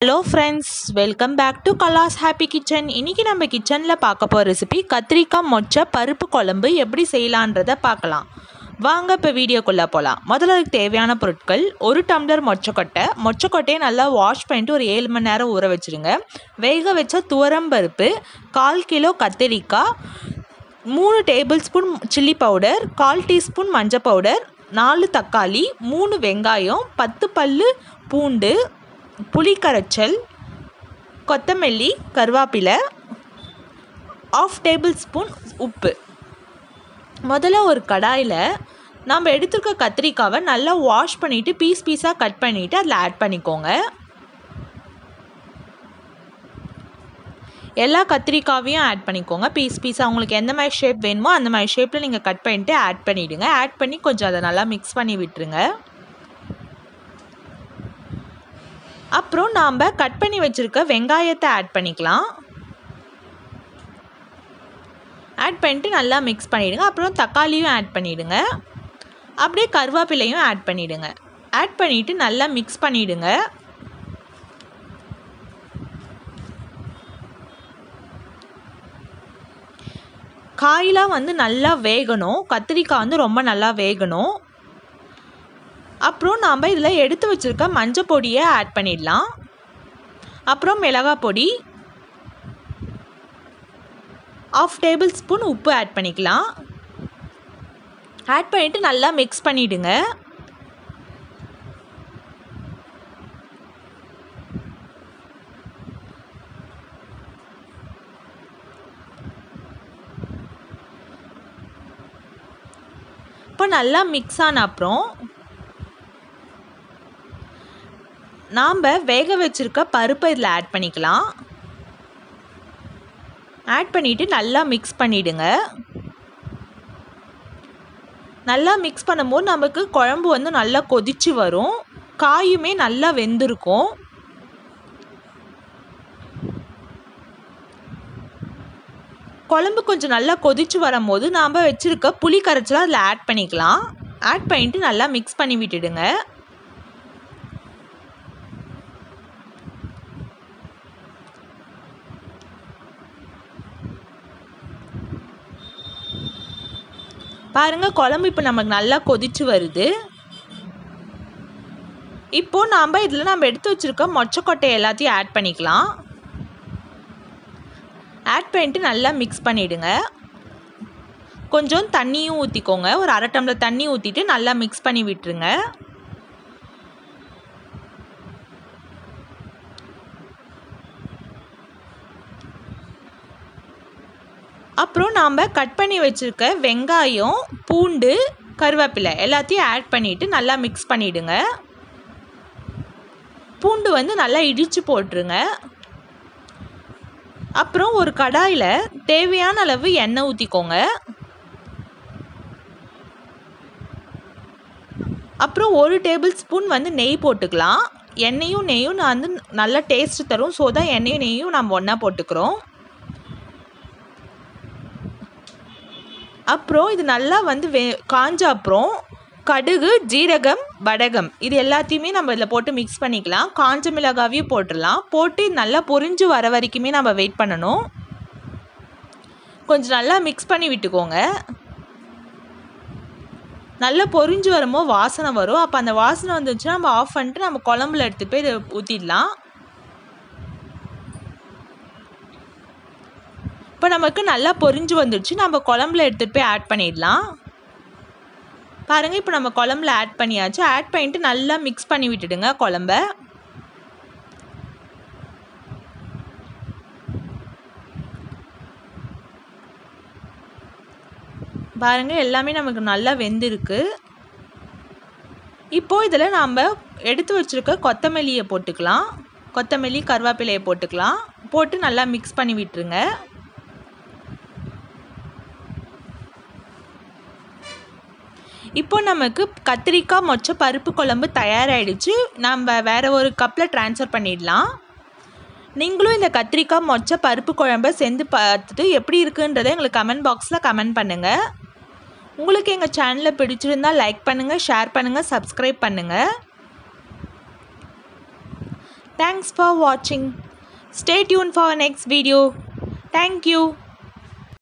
hello friends welcome back to Kala's happy kitchen இன்றைக்கி நம்ம கிச்சனில் பார்க்க போகிற ரெசிபி கத்திரிக்காய் மொச்சை பருப்பு குழம்பு எப்படி செய்யலான்றதை பார்க்கலாம் வாங்க இப்போ வீடியோக்குள்ளே போகலாம் முதல்ல அதுக்கு தேவையான பொருட்கள் ஒரு டம்ளர் மொச்சக்கொட்டை மொச்சக்கொட்டையை நல்லா வாஷ் பண்ணிட்டு ஒரு ஏழு மணி நேரம் ஊற வச்சுருங்க வேக வச்ச துவரம் பருப்பு கால் கிலோ கத்திரிக்காய் மூணு டேபிள் ஸ்பூன் சில்லி பவுடர் கால் டீஸ்பூன் மஞ்சள் பவுடர் நாலு தக்காளி மூணு வெங்காயம் பத்து பல்லு பூண்டு புளி கரைச்சல் கொத்தமல்லி கருவேப்பிலை ஆஃப் டேபிள் ஸ்பூன் உப்பு முதல்ல ஒரு கடாயில் நம்ம எடுத்துருக்க கத்திரிக்காவை நல்லா வாஷ் பண்ணிவிட்டு பீஸ் பீஸாக கட் பண்ணிவிட்டு அதில் ஆட் பண்ணிக்கோங்க எல்லா கத்திரிக்காவையும் ஆட் பண்ணிக்கோங்க பீஸ் பீஸாக உங்களுக்கு எந்த மாதிரி ஷேப் வேணுமோ அந்த மாதிரி ஷேப்பில் நீங்கள் கட் பண்ணிவிட்டு ஆட் பண்ணிவிடுங்க ஆட் பண்ணி கொஞ்சம் அதை நல்லா மிக்ஸ் பண்ணி விட்டுருங்க அப்புறம் நாம் கட் பண்ணி வச்சுருக்க வெங்காயத்தை ஆட் பண்ணிக்கலாம் ஆட் பண்ணிட்டு நல்லா மிக்ஸ் பண்ணிவிடுங்க அப்புறம் தக்காளியும் ஆட் பண்ணிவிடுங்க அப்படியே கருவேப்பிலையும் ஆட் பண்ணிவிடுங்க ஆட் பண்ணிவிட்டு நல்லா மிக்ஸ் பண்ணிவிடுங்க காயெலாம் வந்து நல்லா வேகணும் கத்திரிக்காய் வந்து ரொம்ப நல்லா வேகணும் அப்புறம் நாம் இதில் எடுத்து வச்சுருக்க மஞ்சள் பொடியை ஆட் பண்ணிடலாம் அப்புறம் மிளகாய் பொடி ஆஃப் டேபிள் ஸ்பூன் உப்பு ஆட் பண்ணிக்கலாம் ஆட் பண்ணிவிட்டு நல்லா மிக்ஸ் பண்ணிவிடுங்க இப்போ நல்லா மிக்ஸ் ஆன அப்புறம் நாம் வேக வச்சுருக்க பருப்பை இதில் ஆட் பண்ணிக்கலாம் ஆட் பண்ணிவிட்டு நல்லா மிக்ஸ் பண்ணிவிடுங்க நல்லா மிக்ஸ் பண்ணும்போது நமக்கு குழம்பு வந்து நல்லா கொதிச்சு வரும் காயுமே நல்லா வெந்திருக்கும் குழம்பு கொஞ்சம் நல்லா கொதிச்சு வரும்போது நாம் வச்சுருக்க புளி கரைச்சலை அதில் ஆட் பண்ணிக்கலாம் ஆட் பண்ணிவிட்டு நல்லா மிக்ஸ் பண்ணி விட்டுடுங்க பாருங்கள் குழம்பு இப்போ நமக்கு நல்லா கொதிச்சு வருது இப்போது நாம் இதில் நம்ம எடுத்து வச்சுருக்க மொச்சக்கொட்டை எல்லாத்தையும் ஆட் பண்ணிக்கலாம் ஆட் பண்ணிட்டு நல்லா மிக்ஸ் பண்ணிவிடுங்க கொஞ்சம் தண்ணியும் ஊற்றிக்கோங்க ஒரு அரை டம்ளர் தண்ணி ஊற்றிட்டு நல்லா மிக்ஸ் பண்ணி விட்டுருங்க அப்புறம் நாம் கட் பண்ணி வச்சுருக்க வெங்காயம் பூண்டு கருவேப்பிலை எல்லாத்தையும் ஆட் பண்ணிவிட்டு நல்லா மிக்ஸ் பண்ணிவிடுங்க பூண்டு வந்து நல்லா இடித்து போட்டுருங்க அப்புறம் ஒரு கடாயில் தேவையான அளவு எண்ணெய் ஊற்றிக்கோங்க அப்புறம் ஒரு டேபிள் ஸ்பூன் வந்து நெய் போட்டுக்கலாம் எண்ணெயும் நெய்யும் நான் வந்து நல்லா டேஸ்ட் தரும் ஸோ தான் எண்ணெயும் நெய்யும் நம்ம ஒன்றா போட்டுக்கிறோம் அப்புறம் இது நல்லா வந்து வே காஞ்ச அப்புறம் கடுகு ஜீரகம் வடகம் இது எல்லாத்தையுமே நம்ம இதில் போட்டு மிக்ஸ் பண்ணிக்கலாம் காஞ்ச மிளகாவையும் போட்டுடலாம் போட்டு நல்லா பொரிஞ்சு வர வரைக்குமே நம்ம வெயிட் பண்ணணும் கொஞ்சம் நல்லா மிக்ஸ் பண்ணி விட்டுக்கோங்க நல்லா பொரிஞ்சு வரும்போது வாசனை வரும் அப்போ அந்த வாசனை வந்துச்சுன்னா நம்ம ஆஃப் பண்ணிட்டு நம்ம குழம்புல எடுத்துகிட்டு போய் இதை ஊற்றிடலாம் இப்போ நமக்கு நல்லா பொரிஞ்சு வந்துடுச்சு நம்ம குழம்புல எடுத்துகிட்டு போய் ஆட் பண்ணிடலாம் பாருங்கள் இப்போ நம்ம குழம்புல ஆட் பண்ணியாச்சு ஆட் பண்ணிவிட்டு நல்லா மிக்ஸ் பண்ணி விட்டுடுங்க குழம்ப பாருங்கள் எல்லாமே நமக்கு நல்லா வெந்திருக்கு இப்போது இதில் நாம் எடுத்து வச்சுருக்க கொத்தமல்லியை போட்டுக்கலாம் கொத்தமல்லி கருவேப்பிலையை போட்டுக்கலாம் போட்டு நல்லா மிக்ஸ் பண்ணி விட்டுருங்க இப்போ நமக்கு கத்திரிக்காய் மொச்சை பருப்பு குழம்பு தயாராகிடுச்சு நம்ம வேறு ஒரு கப்பில் ட்ரான்ஸ்ஃபர் பண்ணிடலாம் நீங்களும் இந்த கத்திரிக்காய் மொச்சை பருப்பு குழம்பை செஞ்சு பார்த்துட்டு எப்படி இருக்குன்றதை எங்களுக்கு கமெண்ட் பாக்ஸில் கமெண்ட் பண்ணுங்கள் உங்களுக்கு எங்கள் சேனலை பிடிச்சிருந்தால் லைக் பண்ணுங்கள் ஷேர் பண்ணுங்கள் சப்ஸ்கிரைப் பண்ணுங்கள் தேங்க்ஸ் ஃபார் வாட்சிங் stay tune for next video thank you